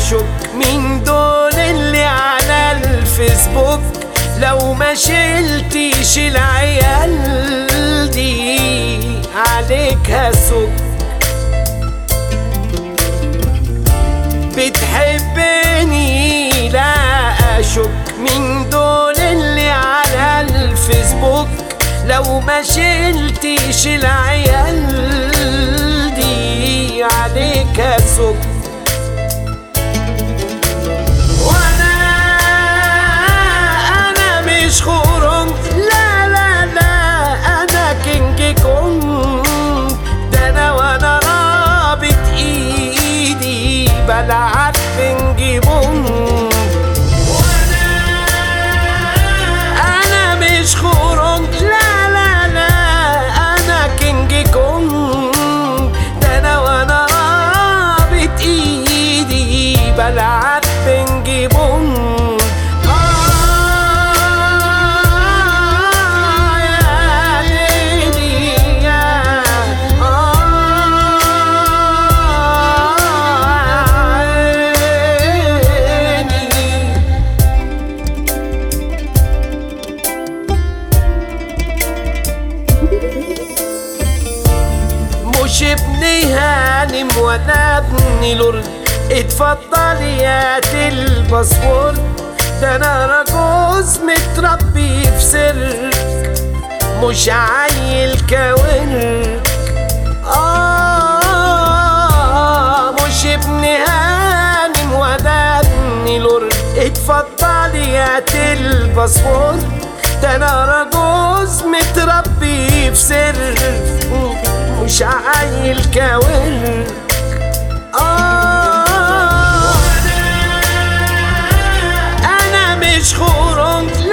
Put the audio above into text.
اشك من دول اللي على الفيسبوك لو ما شلتيش العيال دي عليك هسك بتحبني لا اشك من دول اللي على الفيسبوك لو ما شلتيش العيال دي عليك اسك وانا انا مش خورم لا لا لا انا كينج كونج ده انا وانا رابط ايدي بلعب بنج بونج انا مش خورونج لا لا لا انا كينج كونج ده انا وانا رابط ايدي بلعب بنج بونج آه يا ليلي يا آه عيني مش ابني هانم ولا ابني لورد اتفضل يا الباسبورت ده انا راجوز متربي في سرك مش عيل كاورك آه مش ابني هانم ولا ابني لورد اتفضل يا الباسبورت ده انا راجوز متربي في سرك مش عيل كاورك آه أنا مش خورونج